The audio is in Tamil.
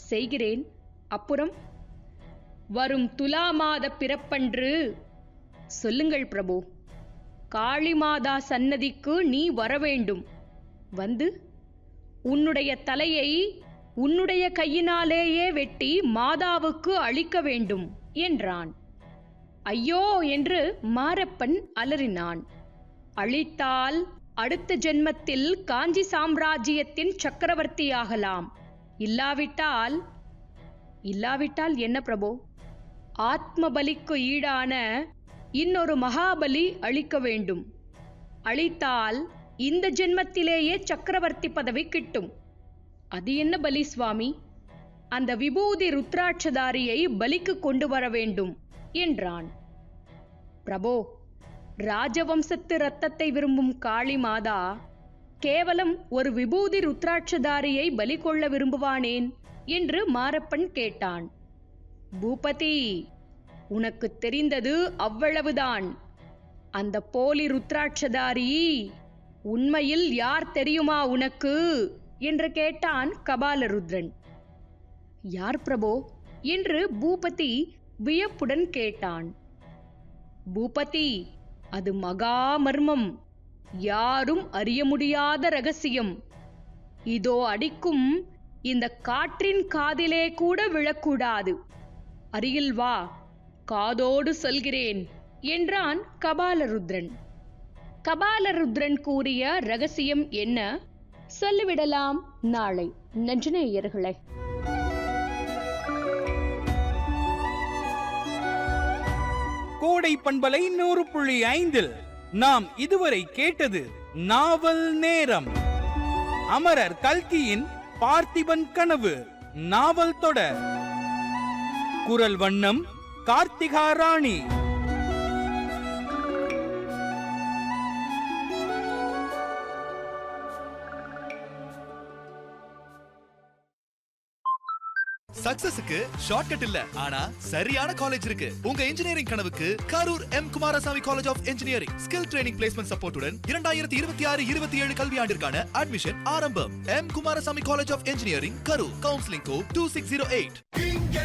செய்கிறேன் அப்புறம் வரும் துலா மாத பிறப்பன்று சொல்லுங்கள் பிரபு காளிமாதா சன்னதிக்கு நீ வரவேண்டும் வந்து உன்னுடைய தலையை உன்னுடைய கையினாலேயே வெட்டி மாதாவுக்கு அளிக்க வேண்டும் என்றான் ஐயோ என்று மாரப்பன் அலறினான் அழித்தால் அடுத்த ஜென்மத்தில் காஞ்சி சாம்ராஜ்யத்தின் சக்கரவர்த்தியாகலாம் இல்லாவிட்டால் இல்லாவிட்டால் என்ன பிரபு ஆத்ம பலிக்கு ஈடான இன்னொரு மகாபலி அளிக்க வேண்டும் அளித்தால் இந்த ஜென்மத்திலேயே சக்கரவர்த்தி பதவி கிட்டும் அது என்ன பலி சுவாமி அந்த விபூதி ருத்ராட்சதாரியை பலிக்கு கொண்டு வர வேண்டும் என்றான் பிரபோ ராஜவம்சத்து ரத்தத்தை விரும்பும் காளி மாதா கேவலம் ஒரு விபூதி ருத்ராட்சதாரியை பலி கொள்ள விரும்புவானேன் என்று மாரப்பன் கேட்டான் பூபதி உனக்கு தெரிந்தது அவ்வளவுதான் அந்த போலி ருத்ராட்சதாரி உண்மையில் யார் தெரியுமா உனக்கு என்று கேட்டான் கபாலருத்ரன் யார் பிரபோ என்று பூபதி வியப்புடன் கேட்டான் பூபதி அது மகா மர்மம் யாரும் அறிய முடியாத ரகசியம் இதோ அடிக்கும் இந்த காற்றின் காதிலே கூட விழக்கூடாது அருகில் வா காதோடு சொல்கிறேன் என்றான் கபாலருத்ரன் கபாலருத்ரன் கூறிய ரகசியம் என்ன சொல்லிவிடலாம் நாளை நன்றினேயர்களே கோடை பண்பலை நூறு புள்ளி ஐந்தில் நாம் இதுவரை கேட்டது நாவல் நேரம் அமரர் கல்கியின் பார்த்திபன் கனவு நாவல் தொடர் குரல் வண்ணம் கார்த்திகா ராணி சக்சஸுக்கு ஷார்ட்கட் இல்ல ஆனா சரியான காலேஜ் இருக்கு உங்க இன்ஜினியரிங் கனவுக்கு Karur M Kumarasamy college of engineering skill training placement சப்போர்ட்டுடன் இரண்டாயிரத்தி இருபத்தி ஆறு இருபத்தி ஏழு கல்வியாண்டிற்கான அட்மிஷன் ஆரம்பம் M Kumarasamy college of engineering Karur counselling code two six zero eight